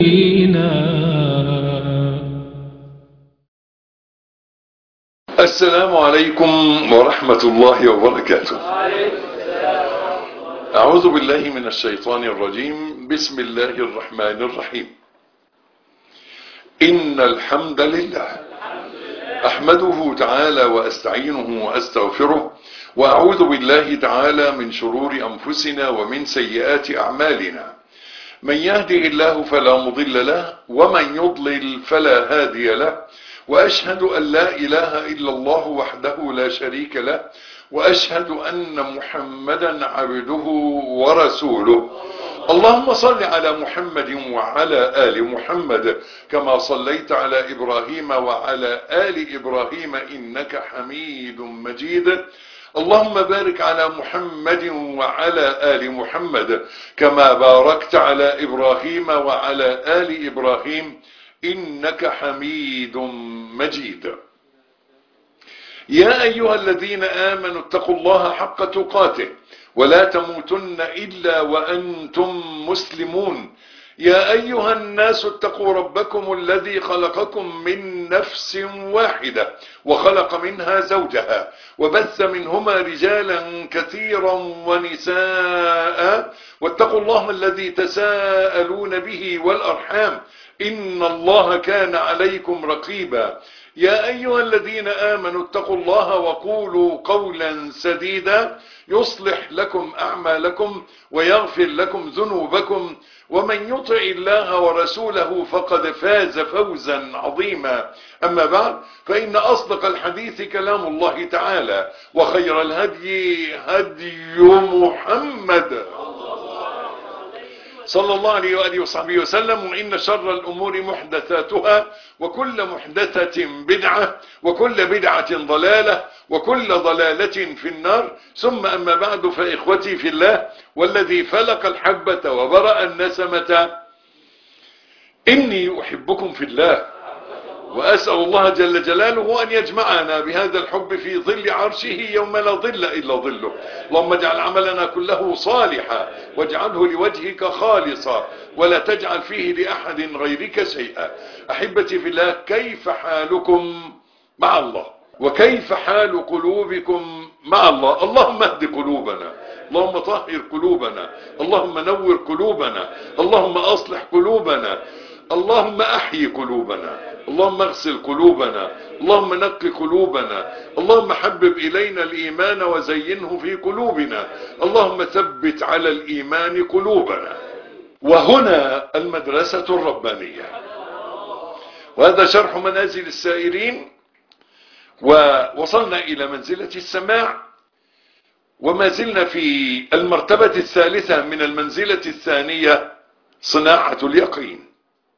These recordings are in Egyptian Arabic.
السلام عليكم ورحمة الله وبركاته أعوذ بالله من الشيطان الرجيم بسم الله الرحمن الرحيم إن الحمد لله أحمده تعالى وأستعينه وأستغفره وأعوذ بالله تعالى من شرور أنفسنا ومن سيئات أعمالنا من يهده الله فلا مضل له ومن يضلل فلا هادي له وأشهد أن لا إله إلا الله وحده لا شريك له وأشهد أن محمدا عبده ورسوله اللهم صل على محمد وعلى آل محمد كما صليت على إبراهيم وعلى آل إبراهيم إنك حميد مجيد اللهم بارك على محمد وعلى آل محمد كما باركت على إبراهيم وعلى آل إبراهيم إنك حميد مجيد يا أيها الذين آمنوا اتقوا الله حق تقاته ولا تموتن إلا وأنتم مسلمون يا أيها الناس اتقوا ربكم الذي خلقكم من نفس واحدة وخلق منها زوجها وبث منهما رجالا كثيرا ونساء واتقوا الله الذي تساءلون به والأرحام إن الله كان عليكم رقيبا يا أيها الذين آمنوا اتقوا الله وقولوا قولا سديدا يصلح لكم أعمالكم ويغفر لكم ذنوبكم ومن يطع الله ورسوله فقد فاز فوزا عظيما أما بعد فإن أصدق الحديث كلام الله تعالى وخير الهدي هدي محمد صلى الله عليه وآله وصحبه وسلم وإن شر الأمور محدثاتها وكل محدثة بدعة وكل بدعة ضلالة وكل ضلالة في النار ثم أما بعد فإخوتي في الله والذي فلق الحبة وبرأ النسمة إني أحبكم في الله وأسأل الله جل جلاله أن يجمعنا بهذا الحب في ظل عرشه يوم لا ظل إلا ظله اللهم اجعل عملنا كله صالحا واجعله لوجهك خالصا ولا تجعل فيه لأحد غيرك شيئا أحبتي في الله كيف حالكم مع الله وكيف حال قلوبكم مع الله اللهم اهد قلوبنا اللهم طهر قلوبنا اللهم نور قلوبنا اللهم أصلح قلوبنا اللهم أحيي قلوبنا اللهم اغسل قلوبنا اللهم نقي قلوبنا اللهم حبب إلينا الإيمان وزينه في قلوبنا اللهم ثبت على الإيمان قلوبنا وهنا المدرسة الربانية وهذا شرح منازل السائرين ووصلنا إلى منزلة السماع وما زلنا في المرتبة الثالثة من المنزلة الثانية صناعة اليقين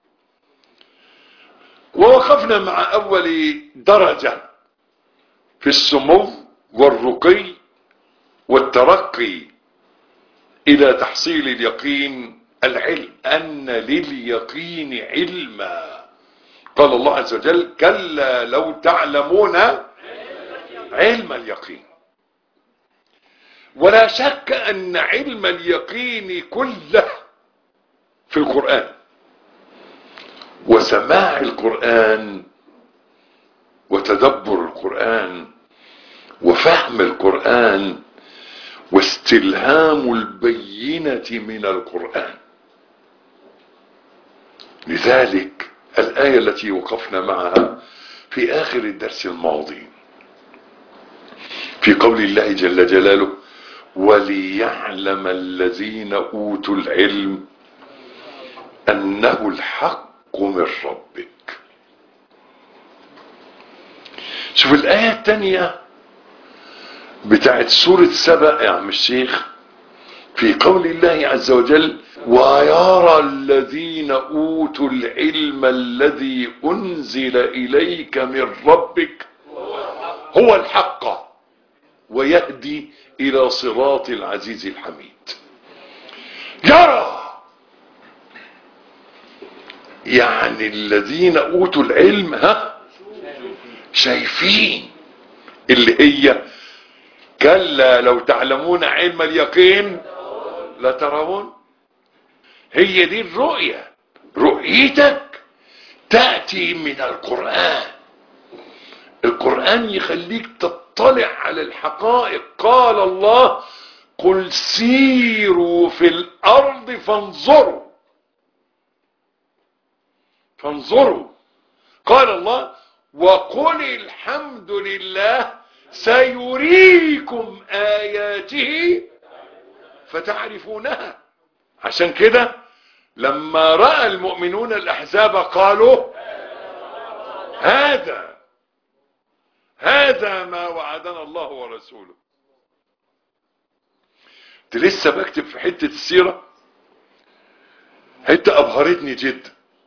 ووقفنا مع أول درجة في السمو والرقي والترقي إلى تحصيل اليقين العلم أن لليقين علما قال الله عز وجل كلا لو تعلمون علم اليقين ولا شك أن علم اليقين كله في القرآن وسماع القرآن وتدبر القرآن وفهم القرآن واستلهام البينة من القرآن لذلك الآية التي وقفنا معها في آخر الدرس الماضي في قول الله جل جلاله وليعلم الذين أوتوا العلم أنه الحق من ربك شوف الآية التانية بتاعت سورة سبأ يا عم الشيخ في قول الله عز وجل ويرى الذين أوتوا العلم الذي أنزل إليك من ربك هو الحق ويهدي إلى صراط العزيز الحميد يرى يعني الذين أوتوا العلم ها شايفين اللي هي كلا لو تعلمون علم اليقين لترون هي دي الرؤية رؤيتك تأتي من القرآن القرآن يخليك تطلع على الحقائق قال الله قل سيروا في الأرض فانظروا فانظروا قال الله وقل الحمد لله سيريكم آياته فتعرفونها عشان كده لما رأى المؤمنون الأحزاب قالوا هذا هذا ما وعدنا الله ورسوله كنت لسه بكتب في حتة السيرة حتة أبهرتني جدا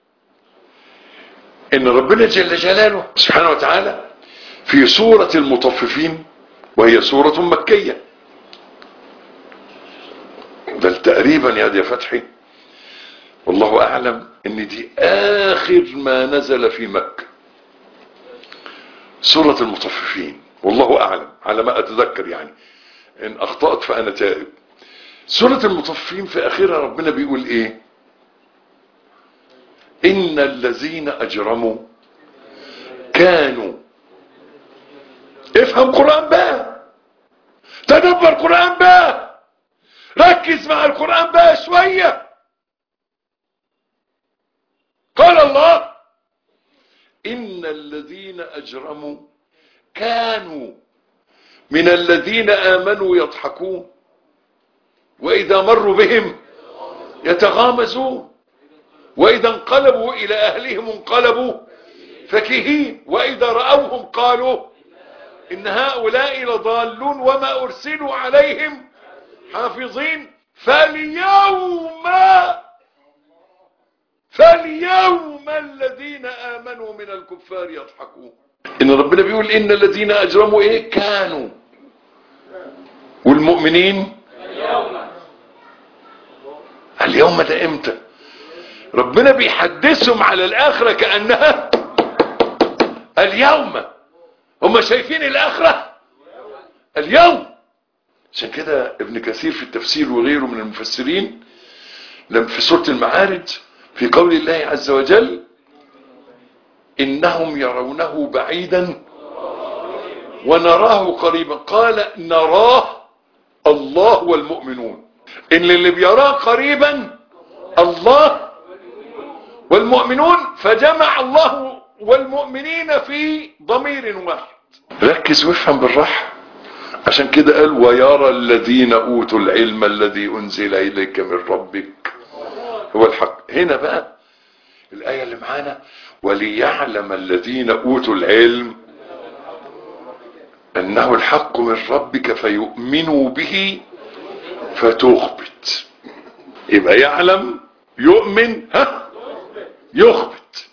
إن ربنا جل جلاله سبحانه وتعالى في سورة المطففين وهي سورة مكية بل تقريبا يا دي فتحي والله أعلم إن دي آخر ما نزل في مكة سورة المطففين والله أعلم على ما أتذكر يعني إن أخطأت فأنا تائب سورة المطففين في آخرها ربنا بيقول إيه إن الذين أجرموا كانوا افهم قرآن بقى تدبر قرآن بقى ركز مع القرآن بقى شوية قال الله إن الذين أجرموا كانوا من الذين آمنوا يضحكون وإذا مروا بهم يتغامزون وإذا انقلبوا إلى أهلهم انقلبوا فكهين وإذا رأوهم قالوا إن هؤلاء لضالون وما أرسلوا عليهم حافظين فاليوم فاليوم الذين آمنوا من الكفار يضحكون إن ربنا بيقول إن الذين أجرموا إيه كانوا والمؤمنين اليوم ده امتى ربنا بيحدثهم على الآخرة كأنها اليوم هم شايفين الآخرة اليوم عشان كده ابن كثير في التفسير وغيره من المفسرين لم في سورة المعارج في قول الله عز وجل إنهم يرونه بعيدا ونراه قريبا قال نراه الله والمؤمنون إن اللي بيراه قريبا الله والمؤمنون فجمع الله والمؤمنين في ضمير واحد ركز وافهم بالراحة عشان كده قال ويرى الذين اوتوا العلم الذي انزل اليك من ربك هو الحق هنا بقى الآية اللي معانا وليعلم الذين اوتوا العلم انه الحق من ربك فيؤمنوا به فتخبت يبقى يعلم يؤمن ها يخبت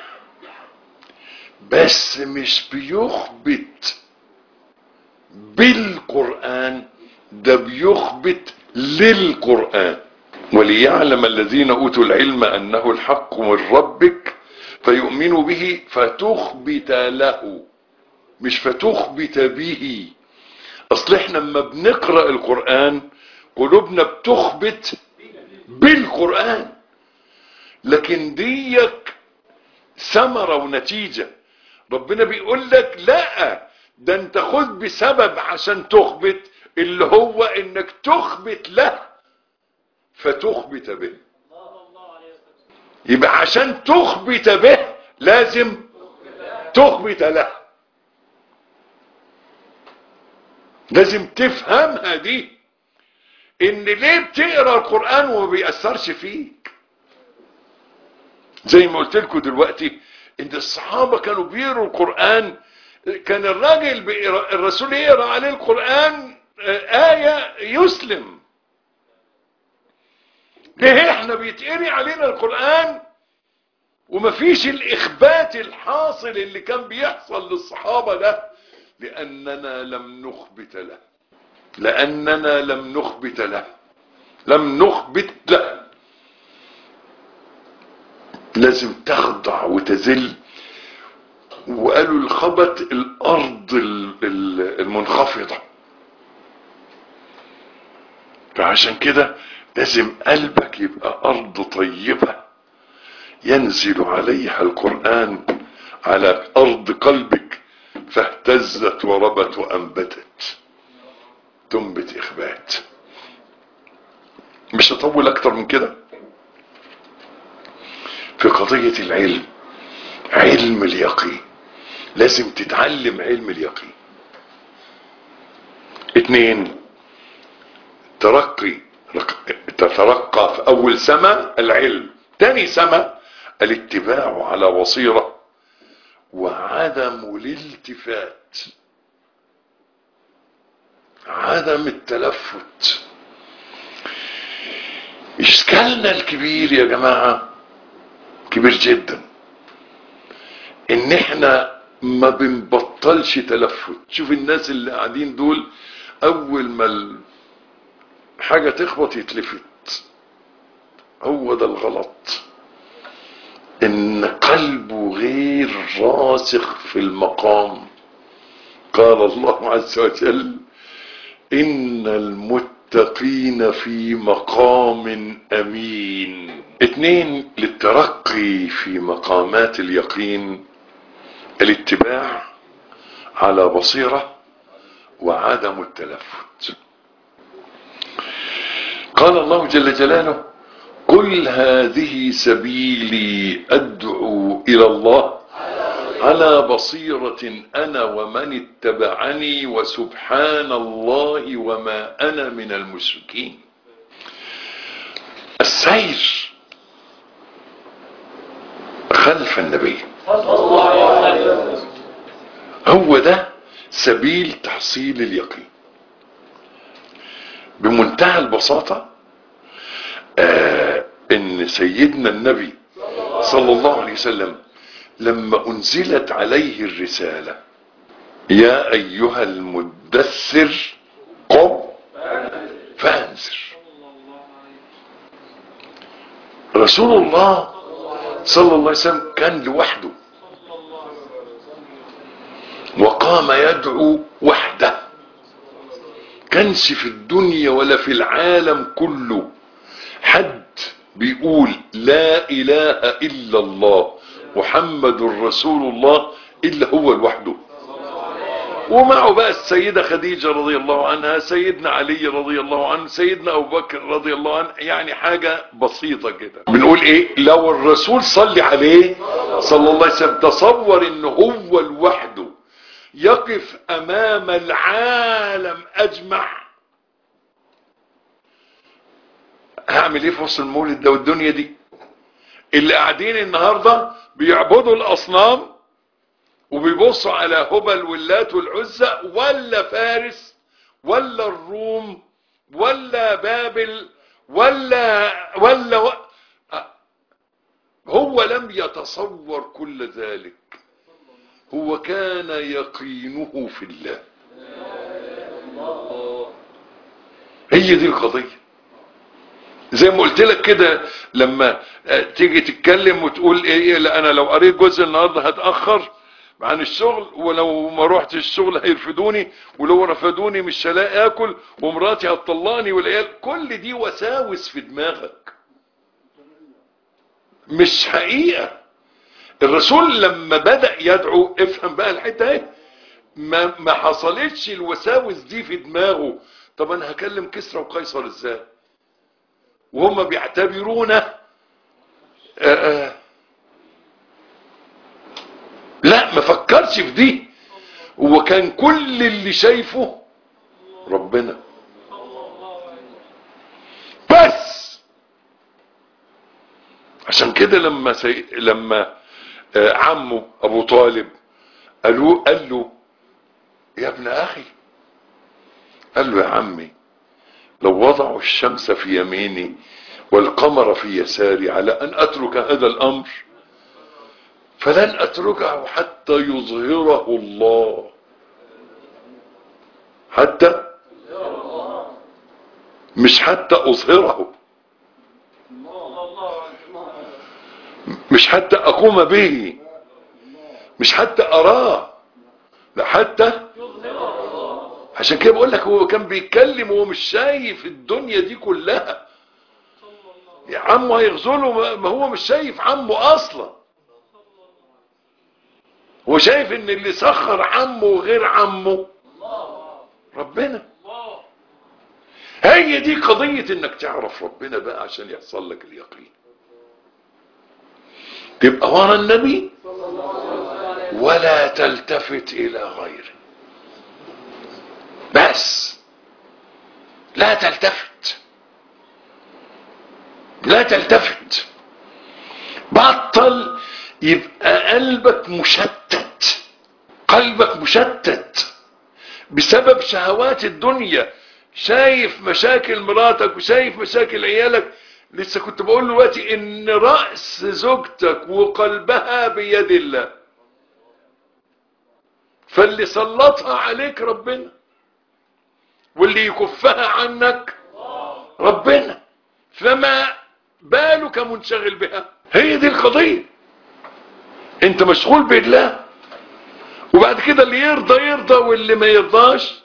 بس مش بيخبت بالقرآن ده بيخبت للقرآن وليعلم الذين أوتوا العلم أنه الحق من ربك فيؤمنوا به فتخبت له مش فتخبت به أصل احنا لما بنقرأ القرآن قلوبنا بتخبت بالقرآن لكن ديك ثمرة ونتيجة ربنا بيقول لك لا ده انت خد بسبب عشان تخبت اللي هو انك تخبت له فتخبت به يبقى عشان تخبت به لازم تخبت له لازم تفهمها دي ان ليه بتقرا القران وما بيأثرش فيك زي ما قلت لكم دلوقتي ان الصحابه كانوا بيقروا القران كان الراجل بيقرأ الرسول يقرا عليه القران آية يسلم ليه احنا بيتقري علينا القرآن ومفيش الإخبات الحاصل اللي كان بيحصل للصحابة ده لأننا لم نخبت له لأننا لم نخبت له لم نخبت له لازم تخضع وتذل وقالوا الخبت الأرض المنخفضة فعشان كده لازم قلبك يبقى أرض طيبة ينزل عليها القرآن على أرض قلبك فاهتزت وربت وأنبتت تنبت إخبات مش هطول أكتر من كده في قضية العلم علم اليقين لازم تتعلم علم اليقين اتنين ترقي تترقى في اول سما العلم تاني سما الاتباع على بصيرة وعدم الالتفات عدم التلفت اشكالنا الكبير يا جماعة كبير جدا ان احنا ما بنبطلش تلفت شوف الناس اللي قاعدين دول اول ما حاجة تخبط يتلفت هو ده الغلط ان قلبه غير راسخ في المقام قال الله عز وجل ان المتقين في مقام امين اتنين للترقي في مقامات اليقين الاتباع على بصيرة وعدم التلفت قال الله جل جلاله قل هذه سبيلي أدعو إلى الله على بصيرة أنا ومن اتبعني وسبحان الله وما أنا من المشركين السير خلف النبي هو ده سبيل تحصيل اليقين بمنتهى البساطة آه ان سيدنا النبي صلى الله عليه وسلم لما انزلت عليه الرسالة يا ايها المدثر قم فانذر رسول الله صلى الله عليه وسلم كان لوحده وقام يدعو وحده كانش في الدنيا ولا في العالم كله حد بيقول لا اله الا الله محمد رسول الله الا هو لوحده ومعه بقى السيدة خديجة رضي الله عنها سيدنا علي رضي الله عنه سيدنا ابو بكر رضي الله عنه يعني حاجة بسيطة كده بنقول ايه لو الرسول صلي عليه صلى الله عليه وسلم تصور ان هو لوحده يقف امام العالم اجمع هعمل ايه في وسط المولد ده والدنيا دي اللي قاعدين النهاردة بيعبدوا الاصنام وبيبصوا على هبل واللات والعزة ولا فارس ولا الروم ولا بابل ولا ولا و... هو لم يتصور كل ذلك هو كان يقينه في الله هي دي القضية زي ما قلت لك كده لما تيجي تتكلم وتقول ايه لا انا لو قريت جزء النهارده هتاخر عن الشغل ولو ما روحتش الشغل هيرفدوني ولو رفدوني مش هلاقي اكل ومراتي هتطلقني والعيال كل دي وساوس في دماغك مش حقيقة الرسول لما بدأ يدعو افهم بقى الحتة اهي ما, ما حصلتش الوساوس دي في دماغه طب انا هكلم كسرى وقيصر ازاي وهم بيعتبرونا آآ آآ لا ما فكرش في دي هو كان كل اللي شايفه ربنا بس عشان كده لما سي... لما آه عمه ابو طالب قالوا قال له يا ابن اخي قال له يا عمي لو وضعوا الشمس في يميني والقمر في يساري على ان اترك هذا الامر فلن اتركه حتى يظهره الله حتى مش حتى اظهره مش حتى اقوم به مش حتى اراه لا حتى عشان كده بقول لك هو كان بيتكلم وهو مش شايف الدنيا دي كلها عمه هيغزله ما هو مش شايف عمه اصلا هو شايف ان اللي سخر عمه وغير عمه ربنا هي دي قضية انك تعرف ربنا بقى عشان يحصل لك اليقين تبقى ورا النبي ولا تلتفت الى غيره بس لا تلتفت لا تلتفت بطل يبقى قلبك مشتت قلبك مشتت بسبب شهوات الدنيا شايف مشاكل مراتك وشايف مشاكل عيالك لسه كنت بقول له دلوقتي ان رأس زوجتك وقلبها بيد الله فاللي سلطها عليك ربنا واللي يكفها عنك ربنا فما بالك منشغل بها هي دي القضية انت مشغول بالله وبعد كده اللي يرضى يرضى واللي ما يرضاش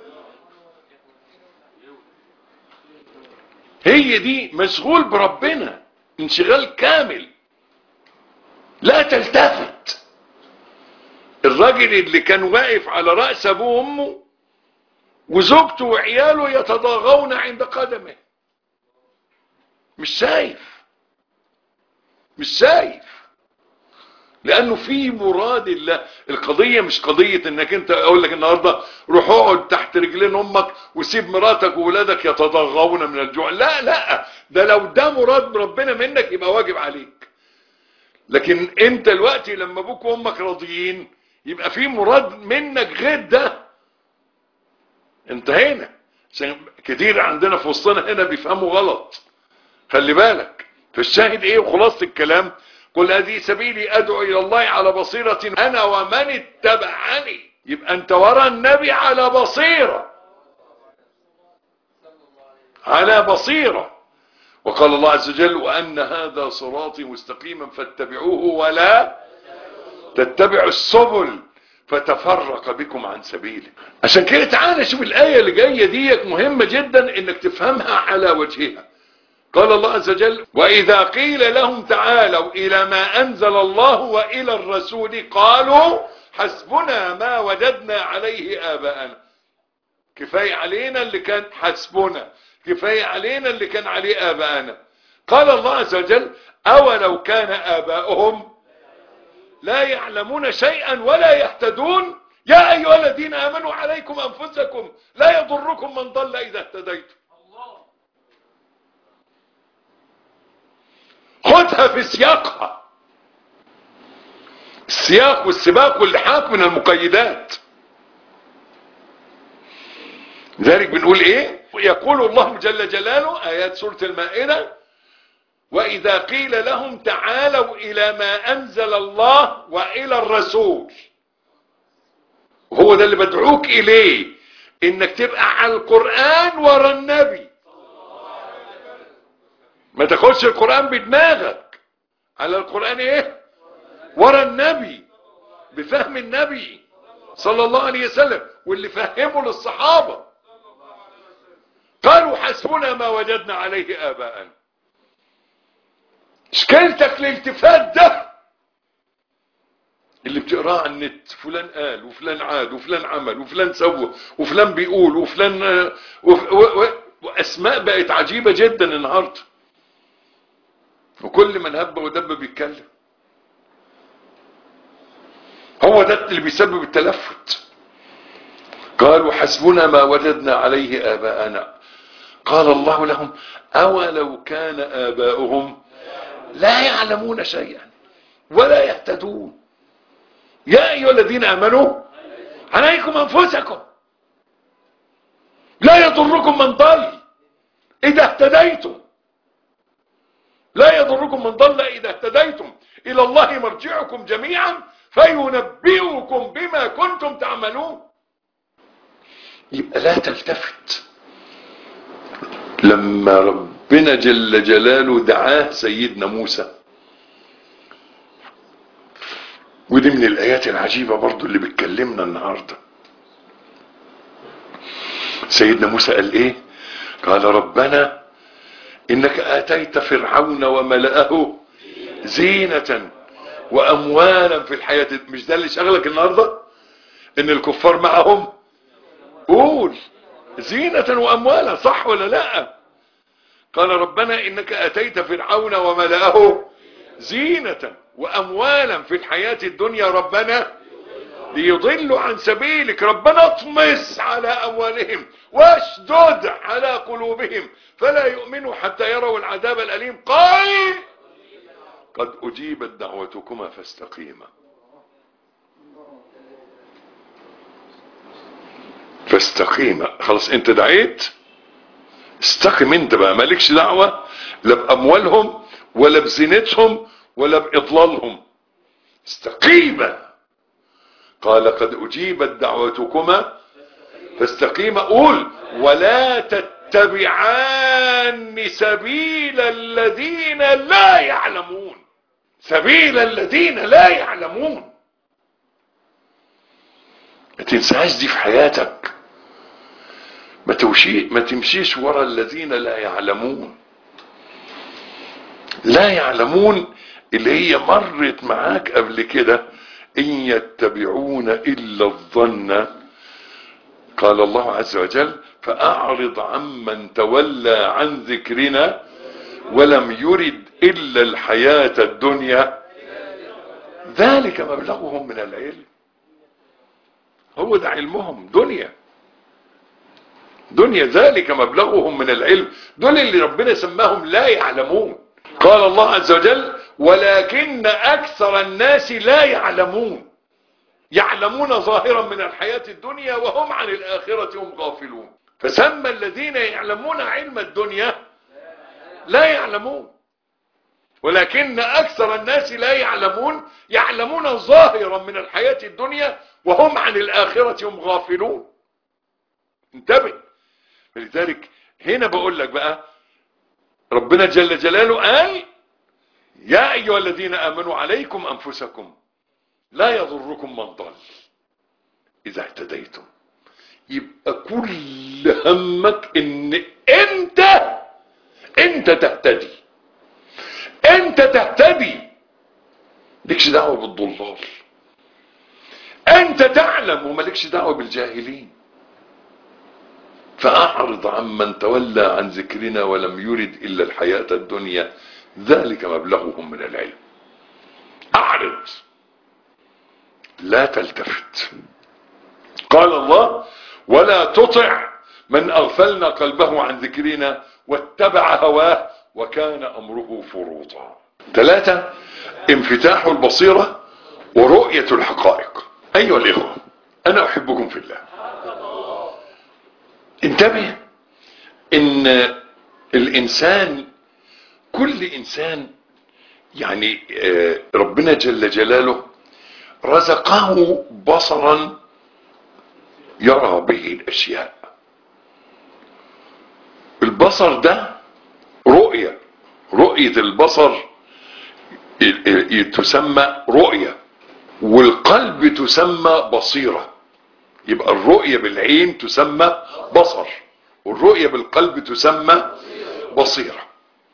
هي دي مشغول بربنا انشغال كامل لا تلتفت الراجل اللي كان واقف على رأس ابوه وامه وزوجته وعياله يتضاغون عند قدمه مش شايف مش شايف لانه في مراد الله القضية مش قضية انك انت اقول لك النهاردة روح اقعد تحت رجلين امك وسيب مراتك وولادك يتضغون من الجوع لا لا ده لو ده مراد ربنا منك يبقى واجب عليك لكن انت دلوقتي لما ابوك وامك راضيين يبقى في مراد منك غير ده انتهينا عشان كتير عندنا في وسطنا هنا بيفهموا غلط خلي بالك فالشاهد ايه وخلاصة الكلام قل هذه سبيلي ادعو الى الله على بصيرة انا ومن اتبعني يبقى انت ورا النبي على بصيرة على بصيرة وقال الله عز وجل وان هذا صراطي مستقيما فاتبعوه ولا تتبعوا السبل فتفرق بكم عن سبيله عشان كده تعالى شوف الآية اللي جاية ديك مهمة جدا انك تفهمها على وجهها قال الله عز وجل وإذا قيل لهم تعالوا إلى ما أنزل الله وإلى الرسول قالوا حسبنا ما وجدنا عليه آباءنا كفاية علينا اللي كان حسبنا كفاية علينا اللي كان عليه آباءنا قال الله عز وجل أولو كان آباؤهم لا يعلمون شيئا ولا يهتدون يا أيها الذين آمنوا عليكم أنفسكم لا يضركم من ضل إذا اهتديتم خدها في سياقها السياق والسباق واللحاق من المقيدات ذلك بنقول ايه يقول الله جل جلاله ايات سورة المائدة واذا قيل لهم تعالوا الى ما انزل الله والى الرسول هو ده اللي بدعوك اليه انك تبقى على القرآن ورا النبي ما تاخدش القرآن بدماغك على القرآن ايه ورا النبي بفهم النبي صلى الله عليه وسلم واللي فهمه للصحابة قالوا حسبنا ما وجدنا عليه آباءنا اشكالتك الالتفات ده اللي بتقراه على النت فلان قال وفلان عاد وفلان عمل وفلان سوى وفلان بيقول وفلان وف... و... و... واسماء بقت عجيبة جدا النهارده وكل من هب ودب بيتكلم هو ده اللي بيسبب التلفت قالوا حسبنا ما وجدنا عليه آباءنا قال الله لهم أولو كان آباؤهم لا يعلمون شيئا ولا يهتدون يا أيها الذين آمنوا عليكم أنفسكم لا يضركم من ضل إذا اهتديتم لا يضركم من ضل إذا اهتديتم إلى الله مرجعكم جميعا فينبئكم بما كنتم تعملون يبقى لا تلتفت لما ربنا جل جلاله دعاه سيدنا موسى ودي من الآيات العجيبة برضو اللي بتكلمنا النهاردة سيدنا موسى قال ايه قال ربنا انك اتيت فرعون وملأه زينة واموالا في الحياة مش ده اللي شغلك النهاردة ان الكفار معهم قول زينة واموالا صح ولا لا قال ربنا انك اتيت فرعون وملأه زينة واموالا في الحياة الدنيا ربنا ليضلوا عن سبيلك ربنا اطمس على اموالهم واشدد على قلوبهم فلا يؤمنوا حتى يروا العذاب الاليم قال قد اجيبت دعوتكما فاستقيما فاستقيما خلاص انت دعيت استقم انت بقى مالكش دعوة لا باموالهم ولا بزينتهم ولا باضلالهم استقيما قال قد اجيبت دعوتكما فاستقيما قول ولا تتبعان سبيل الذين لا يعلمون سبيل الذين لا يعلمون ما تنساش دي في حياتك ما توشي ما تمشيش ورا الذين لا يعلمون لا يعلمون اللي هي مرت معاك قبل كده إن يتبعون إلا الظن قال الله عز وجل فأعرض عمن تولى عن ذكرنا ولم يرد إلا الحياة الدنيا ذلك مبلغهم من العلم هو ده علمهم دنيا دنيا ذلك مبلغهم من العلم دول اللي ربنا سماهم لا يعلمون قال الله عز وجل ولكن أكثر الناس لا يعلمون يعلمون ظاهرا من الحياة الدنيا وهم عن الآخرة هم غافلون فسمى الذين يعلمون علم الدنيا لا يعلمون ولكن أكثر الناس لا يعلمون يعلمون ظاهرا من الحياة الدنيا وهم عن الآخرة هم غافلون انتبه لذلك هنا بقول لك بقى ربنا جل جلاله قال يا أيها الذين آمنوا عليكم أنفسكم لا يضركم من ضل إذا اهتديتم يبقى كل همك ان انت انت تهتدي انت تهتدي لكش دعوة بالضلال انت تعلم ومالكش دعوة بالجاهلين فأعرض عمن تولى عن ذكرنا ولم يرد إلا الحياة الدنيا ذلك مبلغهم من العلم أعرض لا تلتفت قال الله ولا تطع من أغفلنا قلبه عن ذكرنا واتبع هواه وكان أمره فروطا ثلاثة انفتاح البصيرة ورؤية الحقائق أيها الإخوة أنا أحبكم في الله انتبه ان الانسان كل انسان يعني ربنا جل جلاله رزقه بصرا يرى به الاشياء البصر ده رؤية رؤية البصر تسمى رؤية والقلب تسمى بصيره يبقى الرؤية بالعين تسمى بصر والرؤية بالقلب تسمى بصيرة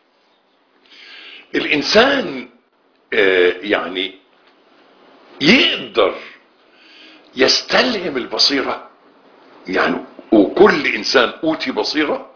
الإنسان يعني يقدر يستلهم البصيرة يعني وكل إنسان أوتي بصيرة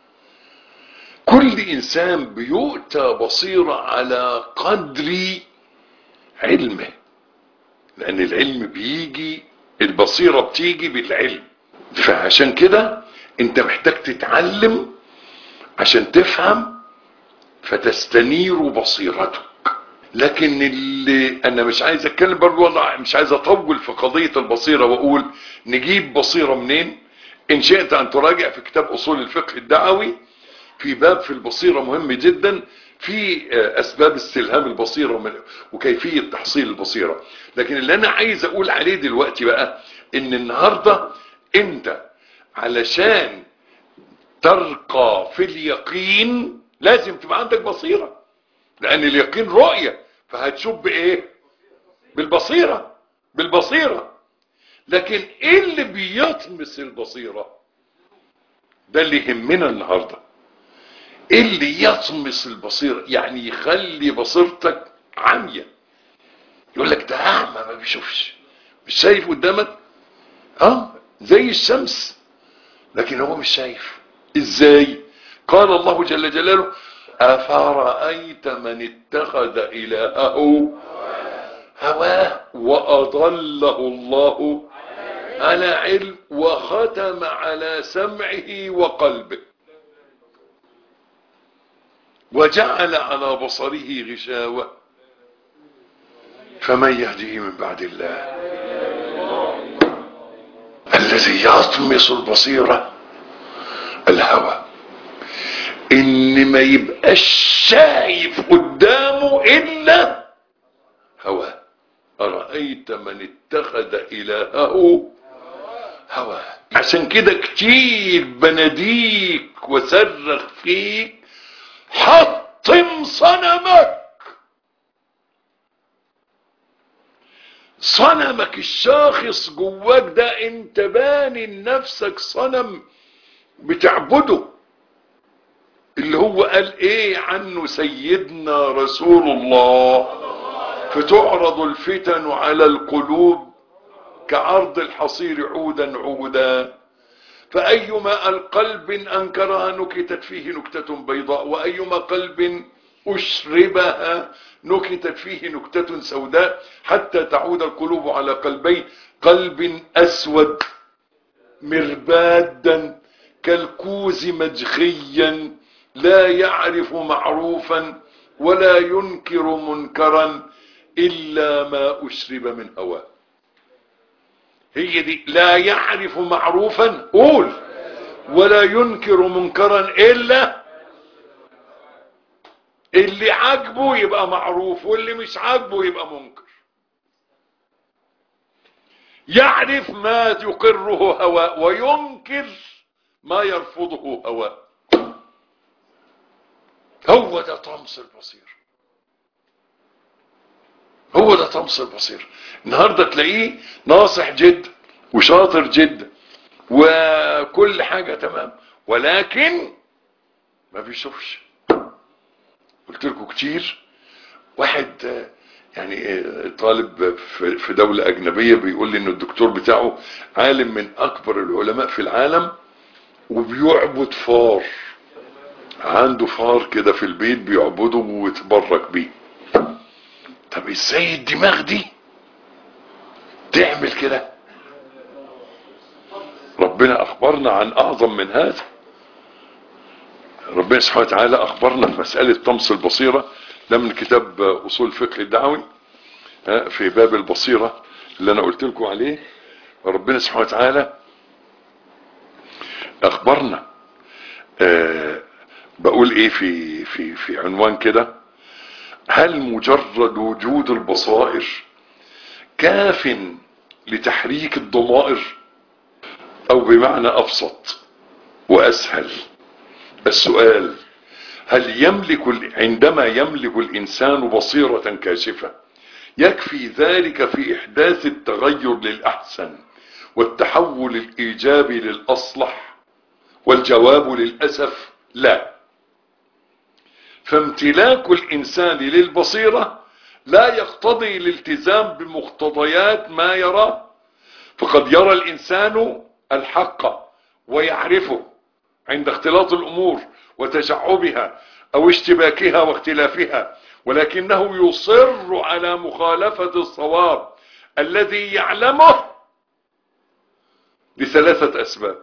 كل إنسان بيؤتى بصيرة على قدر علمه لأن العلم بيجي البصيرة بتيجي بالعلم فعشان كده انت محتاج تتعلم عشان تفهم فتستنير بصيرتك لكن اللي انا مش عايز اتكلم برضه والله مش عايز اطول في قضية البصيرة واقول نجيب بصيرة منين ان شئت ان تراجع في كتاب اصول الفقه الدعوي في باب في البصيرة مهم جدا في اسباب استلهام البصيرة وكيفية تحصيل البصيرة لكن اللي انا عايز اقول عليه دلوقتي بقى ان النهاردة انت علشان ترقى في اليقين لازم تبقى عندك بصيرة لان اليقين رؤية فهتشوف بايه بالبصيرة بالبصيرة لكن ايه اللي بيطمس البصيرة ده اللي يهمنا النهاردة اللي يطمس البصيرة يعني يخلي بصيرتك عمية يقول لك ده اعمى ما بيشوفش مش شايف قدامك اه زي الشمس لكن هو مش شايف ازاي قال الله جل جلاله افرأيت من اتخذ الهه هواه واضله الله على علم وختم على سمعه وقلبه وجعل على بصره غشاوة فمن يهديه من بعد الله الذي يطمس البصيرة الهوى ان ما يبقاش شايف قدامه الا هواه أرأيت من اتخذ إلهه هواه عشان كده كتير بناديك وصرخ فيك حطم صنمك صنمك الشاخص جواك ده انت باني لنفسك صنم بتعبده اللي هو قال ايه عنه سيدنا رسول الله فتعرض الفتن على القلوب كعرض الحصير عودا عودا فأيما القلب أنكرها نكتت فيه نكتة بيضاء وأيما قلب أشربها نكتت فيه نكتة سوداء حتى تعود القلوب على قلبين قلب أسود مربادا كالكوز مجخيا لا يعرف معروفا ولا ينكر منكرا إلا ما أشرب من هواه هي دي لا يعرف معروفا قول ولا ينكر منكرا إلا اللي عاجبه يبقى معروف واللي مش عاجبه يبقى منكر يعرف ما يقره هواه وينكر ما يرفضه هواه هو ده طمس البصير هو ده طمس البصير النهارده تلاقيه ناصح جدا وشاطر جدا وكل حاجة تمام ولكن ما بيشوفش قلت لكم كتير واحد يعني طالب في دولة أجنبية بيقول لي إن الدكتور بتاعه عالم من أكبر العلماء في العالم وبيعبد فار عنده فار كده في البيت بيعبده ويتبرك بيه طب ازاي الدماغ دي تعمل كده ربنا اخبرنا عن اعظم من هذا ربنا سبحانه وتعالى اخبرنا في مسألة طمس البصيرة ده من كتاب اصول الفقه الدعوي في باب البصيرة اللي انا قلت لكم عليه ربنا سبحانه وتعالى اخبرنا أه بقول ايه في في في عنوان كده هل مجرد وجود البصائر كاف لتحريك الضمائر او بمعنى ابسط واسهل السؤال هل يملك عندما يملك الانسان بصيرة كاشفة يكفي ذلك في احداث التغير للاحسن والتحول الايجابي للاصلح والجواب للاسف لا فامتلاك الانسان للبصيرة لا يقتضي الالتزام بمقتضيات ما يراه فقد يرى الانسان الحق ويعرفه عند اختلاط الامور وتشعبها او اشتباكها واختلافها ولكنه يصر على مخالفة الصواب الذي يعلمه لثلاثة اسباب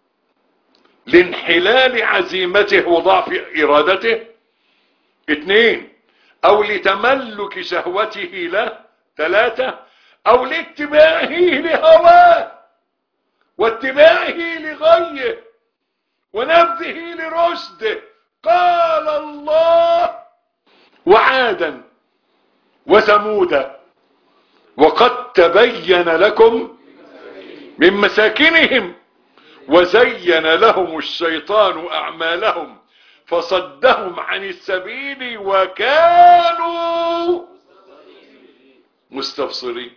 لانحلال عزيمته وضعف ارادته اثنين او لتملك شهوته له ثلاثة او لاتباعه لهواه واتباعه لغيه ونبذه لرشده قال الله وعادا وثمودا وقد تبين لكم من مساكنهم وزين لهم الشيطان اعمالهم فصدهم عن السبيل وكانوا مستبصرين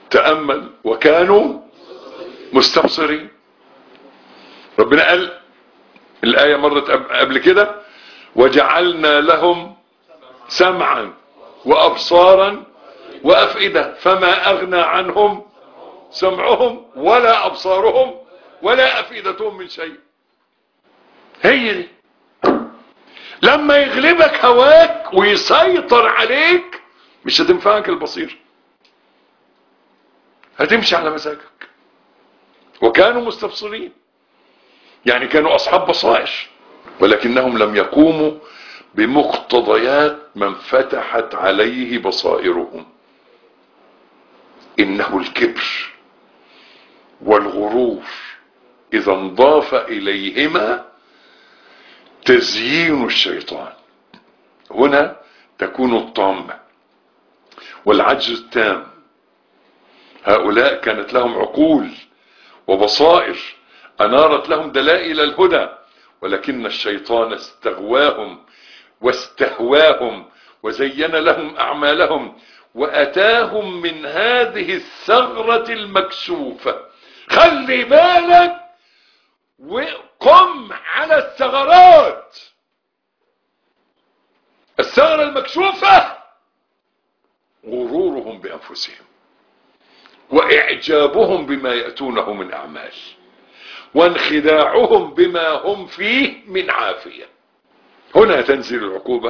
تأمل وكانوا مستبصرين ربنا قال الآية مرت قبل كده وجعلنا لهم سمعا وأبصارا وأفئدة فما أغنى عنهم سمعهم ولا أبصارهم ولا أفئدتهم من شيء هي دي لما يغلبك هواك ويسيطر عليك مش هتنفعك البصير هتمشي على مزاجك وكانوا مستبصرين يعني كانوا أصحاب بصائر ولكنهم لم يقوموا بمقتضيات من فتحت عليه بصائرهم إنه الكبر والغرور إذا انضاف إليهما تزيين الشيطان هنا تكون الطامة والعجز التام هؤلاء كانت لهم عقول وبصائر أنارت لهم دلائل الهدى ولكن الشيطان استغواهم واستهواهم وزين لهم أعمالهم وأتاهم من هذه الثغرة المكشوفة خلي بالك وقم على الثغرات الثغرة المكشوفة غرورهم بأنفسهم وإعجابهم بما يأتونه من أعمال وانخداعهم بما هم فيه من عافية هنا تنزل العقوبة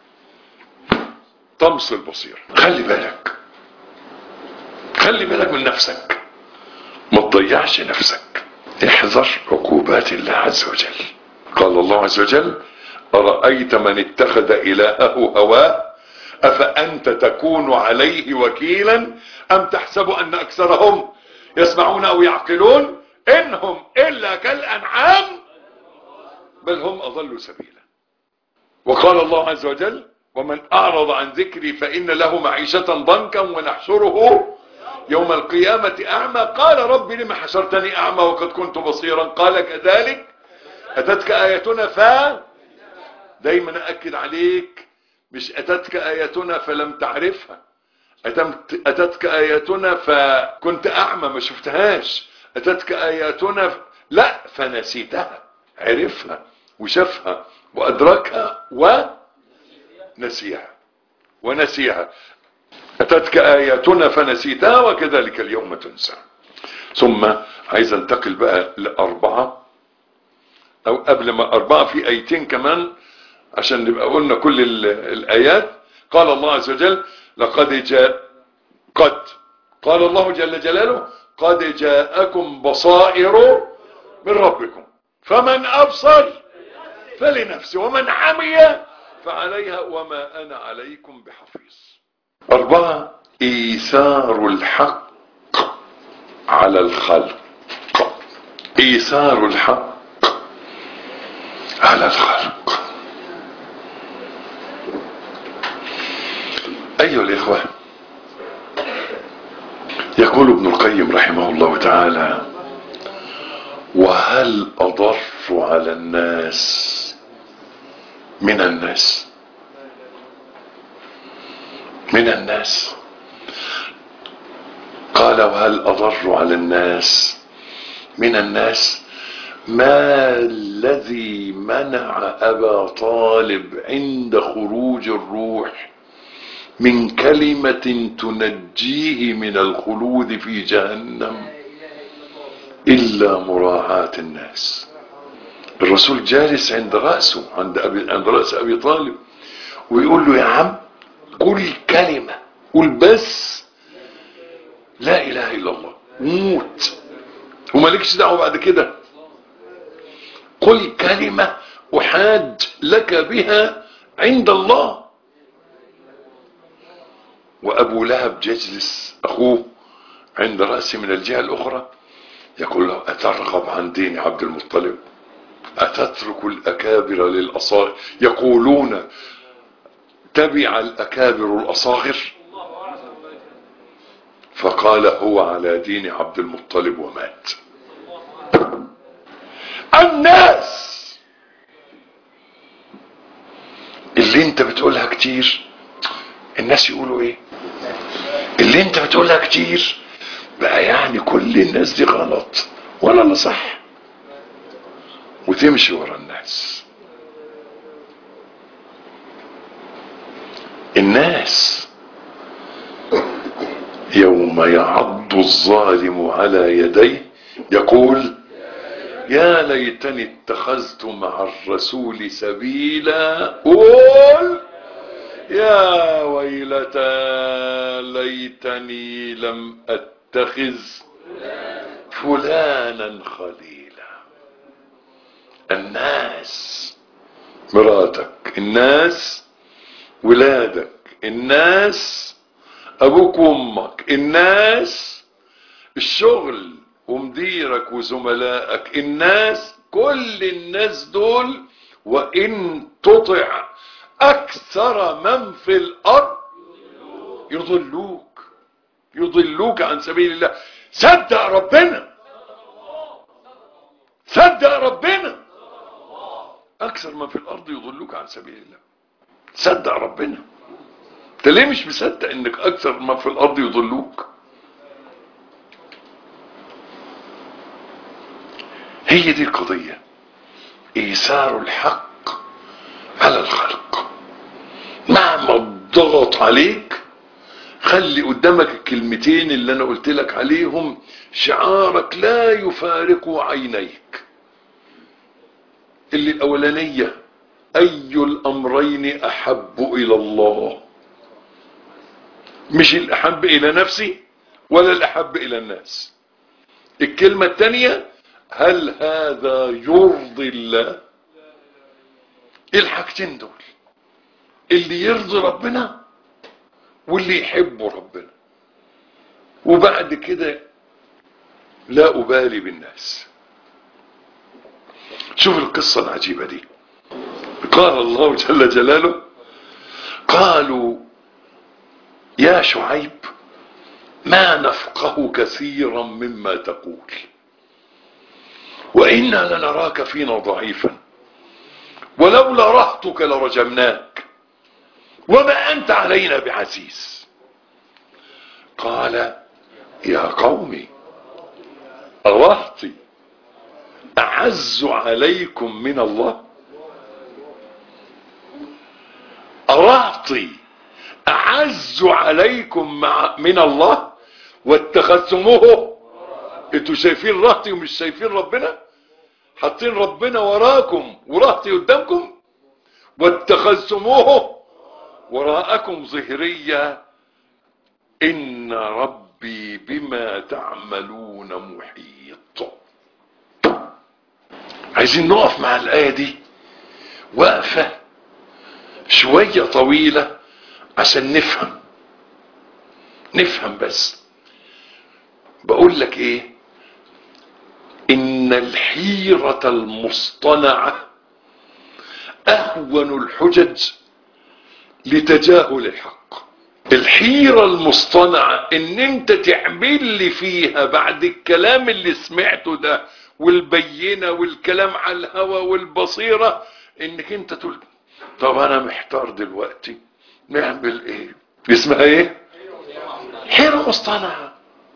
طمس البصير خلي بالك خلي بالك من نفسك ما تضيعش نفسك احذر عقوبات الله عز وجل قال الله عز وجل أرأيت من اتخذ إلهه هواه أفأنت تكون عليه وكيلا أم تحسب أن أكثرهم يسمعون أو يعقلون إنهم إلا كالأنعام بل هم أضلوا سبيلا وقال الله عز وجل ومن أعرض عن ذكري فإن له معيشة ضنكا ونحشره يوم القيامة أعمى قال رب لم حشرتني أعمى وقد كنت بصيرا قال كذلك أتتك آياتنا ف دايما أكد عليك مش أتتك آياتنا فلم تعرفها أتتك آياتنا فكنت أعمى ما شفتهاش أتتك آياتنا ف... لا فنسيتها عرفها وشافها وأدركها ونسيها ونسيها أتتك آياتنا فنسيتها وكذلك اليوم تنسى ثم عايز انتقل بقى لأربعة أو قبل ما أربعة في آيتين كمان عشان نبقى قلنا كل الآيات قال الله عز وجل لقد جاء قد قال الله جل جلاله قد جاءكم بصائر من ربكم فمن أبصر فلنفسه ومن عمي فعليها وما أنا عليكم بحفيظ أربعة إيثار الحق على الخلق إيثار الحق على الخلق أيها الإخوة يقول ابن القيم رحمه الله تعالى وهل أضر على الناس من الناس من الناس قال وهل أضر على الناس من الناس ما الذي منع أبا طالب عند خروج الروح من كلمة تنجيه من الخلود في جهنم إلا مراعاة الناس الرسول جالس عند رأسه عند, أبي عند رأس أبي طالب ويقول له يا عم قل كلمة قل بس لا إله إلا الله موت ومالكش دعوة بعد كده قل كلمة أحاج لك بها عند الله وأبو لهب ججلس أخوه عند رأسه من الجهة الأخرى يقول له أترغب عن دين عبد المطلب أتترك الأكابر للأصاغر يقولون تبع الأكابر الأصاغر فقال هو على دين عبد المطلب ومات الناس اللي انت بتقولها كتير الناس يقولوا ايه اللي انت بتقولها كتير بقى يعني كل الناس دي غلط ولا لا صح وتمشي ورا الناس الناس يوم يعض الظالم على يديه يقول يا ليتني اتخذت مع الرسول سبيلا قول يا ويلتى ليتني لم اتخذ فلانا خليلا الناس مراتك الناس ولادك الناس ابوك وامك الناس الشغل ومديرك وزملائك الناس كل الناس دول وان تطع اكثر من في الارض يضلوك يضلوك عن سبيل الله صدق ربنا صدق ربنا اكثر من في الارض يضلوك عن سبيل الله صدق ربنا انت ليه مش مصدق انك اكثر من في الارض يضلوك هي دي القضية ايثار الحق على الخلق مهما الضغط عليك خلي قدامك الكلمتين اللي انا قلت لك عليهم شعارك لا يفارق عينيك اللي الاولانية اي الامرين احب الى الله مش الاحب الى نفسي ولا الاحب الى الناس الكلمة الثانية هل هذا يرضي الله الحاجتين دول اللي يرضي ربنا واللي يحبه ربنا وبعد كده لا أبالي بالناس شوف القصة العجيبة دي قال الله جل جلاله قالوا يا شعيب ما نفقه كثيرا مما تقول وإنا لنراك فينا ضعيفا ولولا رهتك لرجمناك وما أنت علينا بعزيز قال يا قومي أرهطي أعز عليكم من الله أرهطي أعز عليكم مع من الله واتخذتموه انتوا شايفين رهطي ومش شايفين ربنا حاطين ربنا وراكم ورهطي قدامكم واتخذتموه وراءكم ظهريا ان ربي بما تعملون محيط عايزين نقف مع الايه دي وقفه شويه طويله عشان نفهم نفهم بس بقول لك ايه ان الحيرة المصطنعة اهون الحجج لتجاهل الحق الحيرة المصطنعة ان انت تعمل لي فيها بعد الكلام اللي سمعته ده والبينة والكلام على الهوى والبصيرة انك انت تقول طب انا محتار دلوقتي نعمل ايه اسمها ايه حيرة مصطنعة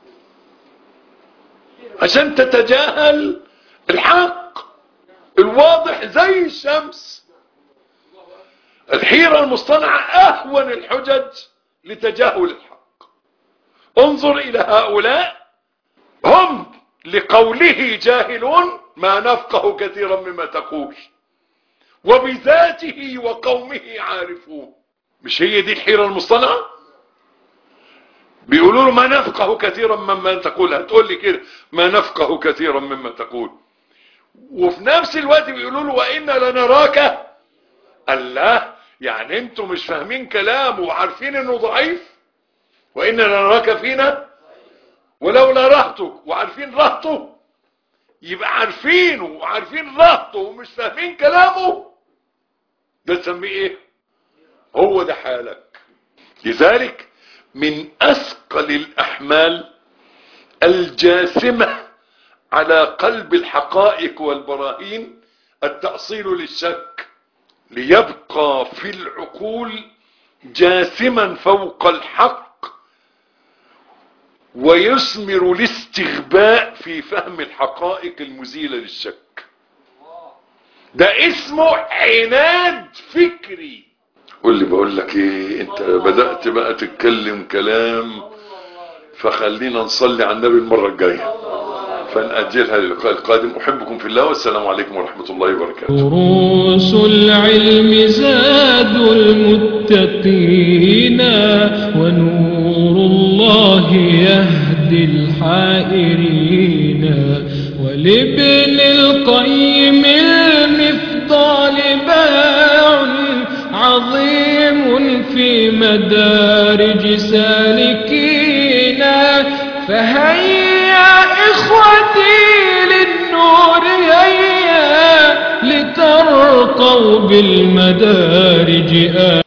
عشان تتجاهل الحق الواضح زي الشمس الحيرة المصطنعة اهون الحجج لتجاهل الحق انظر الى هؤلاء هم لقوله جاهلون ما نفقه كثيرا مما تقول وبذاته وقومه عارفون مش هي دي الحيرة المصطنعة بيقولوا له ما نفقه كثيرا مما تقول هتقول لي كده ما نفقه كثيرا مما تقول وفي نفس الوقت بيقولوا له وإنا لنراك الله يعني انتوا مش فاهمين كلامه وعارفين انه ضعيف وإنا لنراك فينا ولولا رهته وعارفين رهته يبقى عارفينه وعارفين رهته ومش فاهمين كلامه ده تسميه ايه هو ده حالك لذلك من اثقل الاحمال الجاثمة على قلب الحقائق والبراهين التأصيل للشك ليبقى في العقول جاثما فوق الحق ويثمر الاستغباء في فهم الحقائق المزيلة للشك ده اسمه عناد فكري قول لي بقول لك ايه انت بدأت بقى تتكلم كلام فخلينا نصلي على النبي المرة الجاية فنأجلها للقاء القادم أحبكم في الله والسلام عليكم ورحمة الله وبركاته دروس العلم زاد المتقين ونور الله يهدي الحائرين ولابن القيم المفضال باع عظيم في مدارج سالكين فهيا إخوتي للنور هيا لترقوا بالمدارج آمين